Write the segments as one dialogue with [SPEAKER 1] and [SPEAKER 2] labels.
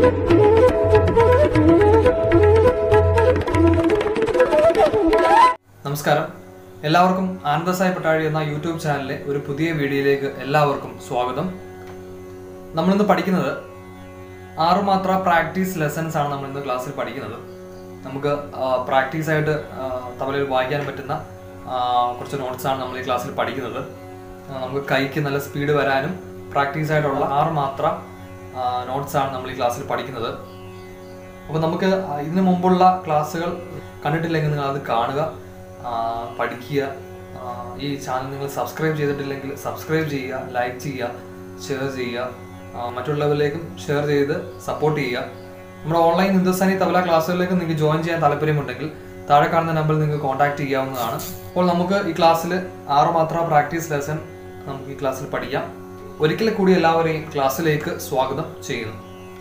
[SPEAKER 1] നമസ്കാരം എല്ലാവർക്കും ആനന്ദസായി പട്ടാഴി എന്ന യൂട്യൂബ് ചാനലിലെ ഒരു പുതിയ വീഡിയോയിലേക്ക് എല്ലാവർക്കും സ്വാഗതം നമ്മളിന്ന് പഠിക്കുന്നത് ആറുമാത്ര പ്രാക്ടീസ് ലെസൺസ് ആണ് നമ്മൾ ഇന്ന് ക്ലാസ്സിൽ പഠിക്കുന്നത് നമുക്ക് പ്രാക്ടീസ് ആയിട്ട് ആ, തബലയിൽ വായിക്കാൻ പറ്റുന്ന ആ, കുറച്ച് നോട്ട്സ് ആണ് നമ്മൾ ഈ ക്ലാസ്സിൽ പഠിക്കുന്നത് ആ, നമുക്ക് കൈക്ക് നല്ല സ്പീഡ് വരാനും പ്രാക്ടീസ് ആയിട്ടുള്ള ആറുമാത്ര നോട്ട്സ് ആണ് നമ്മൾ ഈ ക്ലാസ്സിൽ പഠിക്കുന്നത് അപ്പോൾ നമുക്ക് ഇതിനു മുമ്പുള്ള ക്ലാസ്സുകൾ കണ്ടിട്ടില്ലെങ്കിൽ നിങ്ങൾ അത് കാണുക ആ, പഠിക്കുക ആ, ഈ ചാനൽ നിങ്ങൾ സബ്സ്ക്രൈബ് ചെയ്തിട്ടില്ലെങ്കിൽ സബ്സ്ക്രൈബ് ചെയ്യുക ലൈക്ക് ചെയ്യുക ഷെയർ ചെയ്യുക ആ, മറ്റുള്ളവരിലേക്കും ഷെയർ ചെയ്ത് സപ്പോർട്ട് ചെയ്യുക നമ്മുടെ ഓൺലൈൻ ഹിന്ദുസ്ഥാനി തബല ക്ലാസ്സുകളിലേക്ക് നിങ്ങൾക്ക് ജോയിൻ ചെയ്യാൻ താല്പര്യമുണ്ടെങ്കിൽ താഴെ കാണുന്ന നമ്പറിൽ നിങ്ങൾക്ക് കോൺടാക്ട് ചെയ്യാവുന്നതാണ് അപ്പോൾ നമുക്ക് ഈ ക്ലാസ്സിൽ ആറുമാത്ര പ്രാക്ടീസ് ലെസൺ നമുക്ക് ഈ ക്ലാസ്സിൽ പഠിക്കാം ഒരിക്കൽ കൂടി എല്ലാവരെയും ക്ലാസ്സിലേക്ക് സ്വാഗതം ചെയ്യുന്നു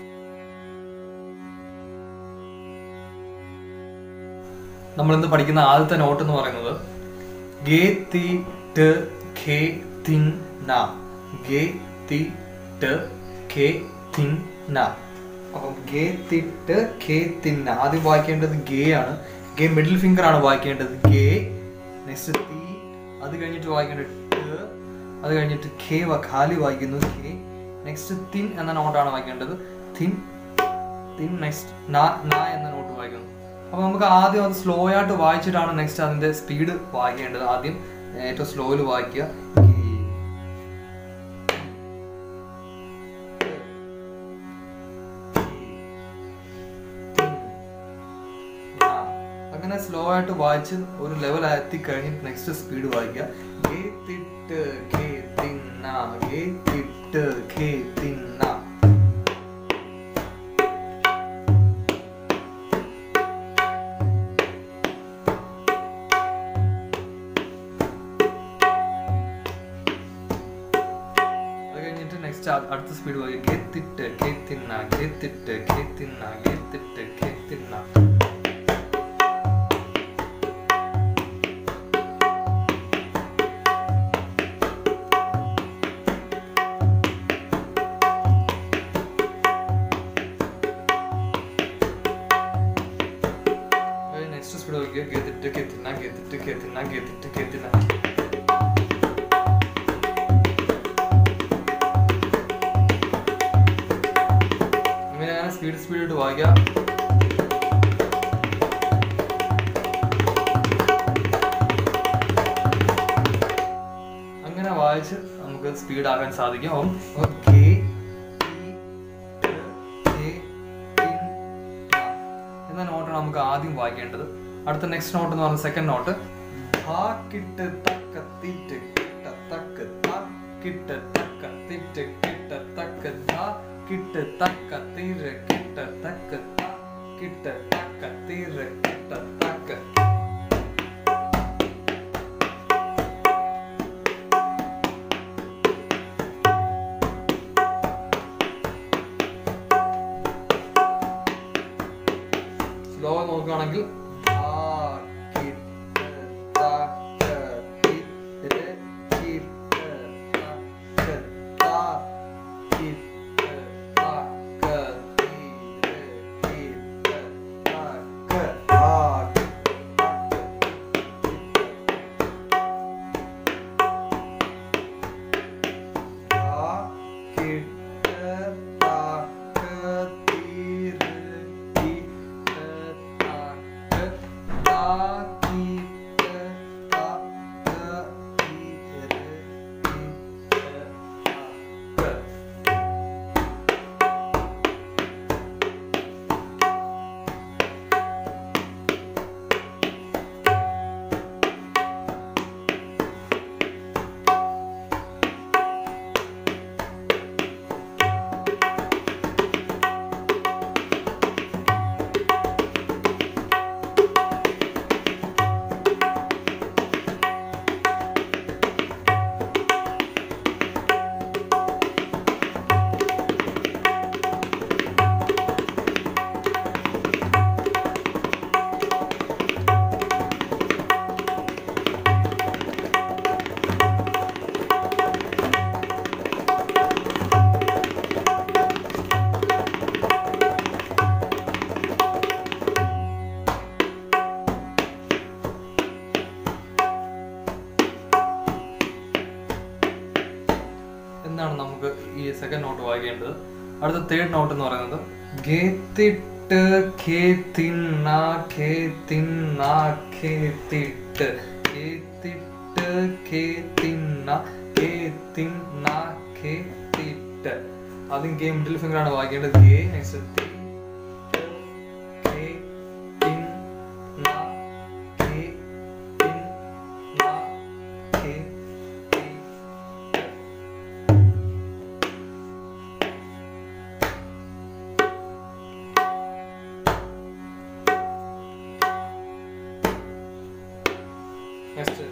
[SPEAKER 1] നമ്മൾ ഇന്ന് പഠിക്കുന്ന ആദ്യത്തെ നോട്ട് എന്ന് പറയുന്നത് ഗേ തി ട് ഖേ തിൻ ന ഗേ തി ട് ഖേ തിൻ ന അപ്പം ഗേ തി ട് ഖേ തിൻ ന ആദ്യം വായിക്കേണ്ടത് ഗേ ആണ് ഗേ മിഡിൽ ഫിംഗർ ആണ് വായിക്കേണ്ടത് ഗേ നെക്സ്റ്റ് തി അത് കഴിഞ്ഞിട്ട് വായിക്കേണ്ടത് ട് അത് കഴിഞ്ഞിട്ട് ഖേ വ ഖാലി വായിക്കുന്നു ഖേ നെക്സ്റ്റ് തിൻ എന്ന നോട്ടാണ് വായിക്കേണ്ടത് തിൻ തിൻ നെക്സ്റ്റ് ന ന എന്ന നോട്ട് വായിക്കുന്നു അപ്പൊ നമുക്ക് ആദ്യം അത് സ്ലോ ആയിട്ട് വായിച്ചിട്ടാണ് നെക്സ്റ്റ് അതിന്റെ സ്പീഡ് വായിക്കേണ്ടത് ആദ്യം ഏറ്റവും സ്ലോയിൽ വായിക്കുക അങ്ങനെ സ്ലോ ആയിട്ട് വായിച്ച് ഒരു ലെവൽ എത്തി കഴിഞ്ഞ് നെക്സ്റ്റ് സ്പീഡ് വായിക്കുക ഗേ തിട്ട് ഖേ തിന്ന ഗേ തിട്ട് ഖേ തിന്ന അത് കഴിഞ്ഞിട്ട് നെക്സ്റ്റ് അടുത്ത സ്പീഡ് പോയി ഗെത്തിട്ട് ഗെത്തിന്ന ഗെത്തിട്ട് ഗെത്തിന്ന ഗെത്തിട്ട് ഗെത്തിന്ന നെക്സ്റ്റ് സ്പീഡ് നോക്കിയോ ഗെത്തിട്ട് ഗെത്തിന്ന ഗെത്തിട്ട് ഗെത്തിന്ന ഗെത്തിട്ട് ഗെത്തിന്ന ഇങ്ങനെ അങ്ങനെ സ്പീഡ് സ്പീഡ് വായിക്കാം അങ്ങനെ വായിച്ച് നമുക്ക് സ്പീഡ് ആക്കാൻ സാധിക്കും അപ്പം ഓക്കെ എന്ന നോട്ടാണ് നമുക്ക് ആദ്യം വായിക്കേണ്ടത് അടുത്ത നെക്സ്റ്റ് നോട്ട് എന്ന് പറയുന്നത് സെക്കൻഡ് നോട്ട് കിട്ട് തക്ക തിറ്റ് കിട്ട തക്ക ത കിട്ട് തക്ക തിറ്റ് കിട്ട തക്ക ത കിട്ട് തക്ക തീര കിട്ട തക്ക ത കിട്ട തക്ക തീര കിട്ട തക്ക സ്ലോ നോക്കുകയാണെങ്കിൽ ആ, കിട്ട്, തക്ക, തിറ്റ്, കിട്ട്, തക്ക, ത, കിട്ട്, തക്ക, തീരെ, കിട്ട്, തക്ക, ആ, ആ, കിട്ട്, തക്ക, തീരെ, കിട്ട്, തക്ക, സെക്കൻഡ് നോട്ട് വായിക്കേണ്ടത് അടുത്ത തേർഡ് നോട്ട് എന്ന് പറയുന്നത് ഗേത്തിട്ട് ഖേ തിന്ന ഖേ തിന്ന ഖേ തിട്ട് ഗേത്തിട്ട് ഖേ തിന്ന ഖേ തിന്ന ഖേ തിട്ട് ആദ്യം ഗേ മിഡിൽ ഫിംഗർ ആണ് വായിക്കേണ്ടത് ഗേ നെക്സ്റ്റ് ഖേ തിന്ന ഖേ തിന്ന ഖേ തിട്ട് നെക്സ്റ്റ്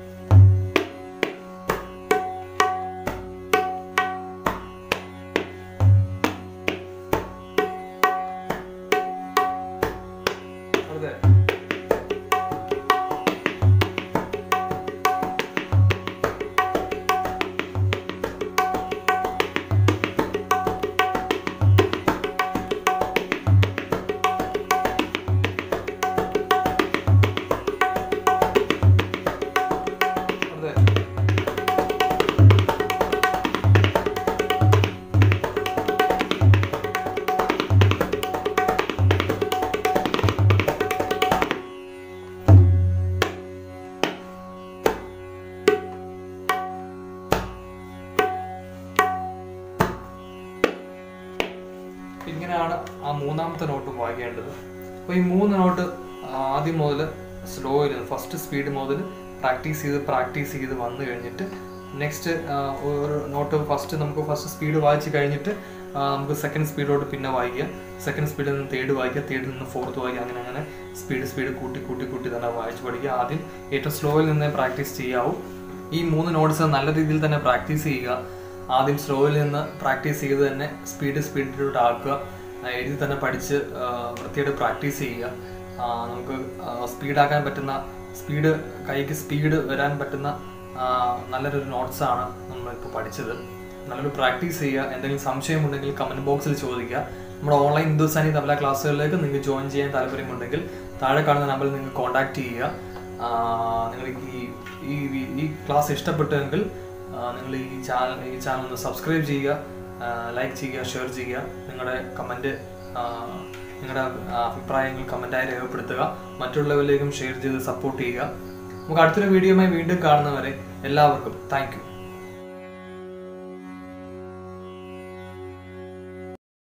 [SPEAKER 1] അടുത്ത അടുത്ത ഇങ്ങനെയാണ് ആ മൂന്നാമത്തെ നോട്ട് വായിക്കേണ്ടത് അപ്പോൾ ഈ മൂന്ന് നോട്ട് ആദ്യം മുതൽ സ്ലോയിൽ ഫസ്റ്റ് സ്പീഡ് മുതൽ പ്രാക്ടീസ് ചെയ്ത് പ്രാക്ടീസ് ചെയ്ത് വന്നു കഴിഞ്ഞിട്ട് നെക്സ്റ്റ് ഒരു നോട്ട് ഫസ്റ്റ് നമുക്ക് ഫസ്റ്റ് സ്പീഡ് വായിച്ച് കഴിഞ്ഞിട്ട് ആ, നമുക്ക് സെക്കൻഡ് സ്പീഡോട്ട് പിന്നെ വായിക്കുക സെക്കൻഡ് സ്പീഡിൽ നിന്ന് തേർഡ് വായിക്കുക തേർഡിൽ നിന്ന് ഫോർത്ത് വായിക്കുക അങ്ങനെ അങ്ങനെ സ്പീഡ് സ്പീഡ് കൂട്ടി കൂട്ടി കൂട്ടി തന്നെ വായിച്ച് പഠിക്കുക ആദ്യം ഏറ്റവും സ്ലോയിൽ നിന്ന് പ്രാക്ടീസ് ചെയ്യാവൂ ഈ മൂന്ന് നോട്ട്സ് നല്ല രീതിയിൽ തന്നെ പ്രാക്ടീസ് ചെയ്യുക ആദ്യം സ്ലോയിൽ നിന്ന് പ്രാക്ടീസ് ചെയ്ത് തന്നെ സ്പീഡ് സ്പീഡിലോട്ട് ആക്കുക ആ, എഴുതി തന്നെ പഠിച്ച് ആ, വൃത്തിയായിട്ട് പ്രാക്ടീസ് ചെയ്യുക ആ, നമുക്ക് സ്പീഡാക്കാൻ പറ്റുന്ന സ്പീഡ് കൈക്ക് സ്പീഡ് വരാൻ പറ്റുന്ന ആ, നല്ലൊരു നോട്ട്സ് ആണ് നമ്മളിപ്പോൾ പഠിച്ചത് നല്ലൊരു പ്രാക്ടീസ് ചെയ്യുക എന്തെങ്കിലും സംശയമുണ്ടെങ്കിൽ കമൻറ്റ് ബോക്സിൽ ചോദിക്കുക നമ്മുടെ ഓൺലൈൻ ഹിന്ദുസ്ഥാനി തബല ക്ലാസ്സുകളിലേക്ക് നിങ്ങൾക്ക് ജോയിൻ ചെയ്യാൻ താല്പര്യമുണ്ടെങ്കിൽ താഴെ കാണുന്ന നമ്പറിൽ നിങ്ങൾക്ക് കോൺടാക്ട് ചെയ്യുക നിങ്ങൾക്ക് ഈ ഈ വി- ഈ ക്ലാസ് ഇഷ്ടപ്പെട്ടുവെങ്കിൽ നിങ്ങൾ ഈ ചാനൽ ഈ ചാനൽ ഒന്ന് സബ്സ്ക്രൈബ് ചെയ്യുക ലൈക്ക് ചെയ്യുക ഷെയർ ചെയ്യുക നിങ്ങളുടെ കമൻറ്റ് നിങ്ങളുടെ അഭിപ്രായങ്ങൾ കമൻറ്റായി രേഖപ്പെടുത്തുക മറ്റുള്ളവരിലേക്കും ഷെയർ ചെയ്ത് സപ്പോർട്ട് ചെയ്യുക നമുക്ക് അടുത്തൊരു വീഡിയോയുമായി വീണ്ടും കാണുന്നവരെ എല്ലാവർക്കും താങ്ക് യു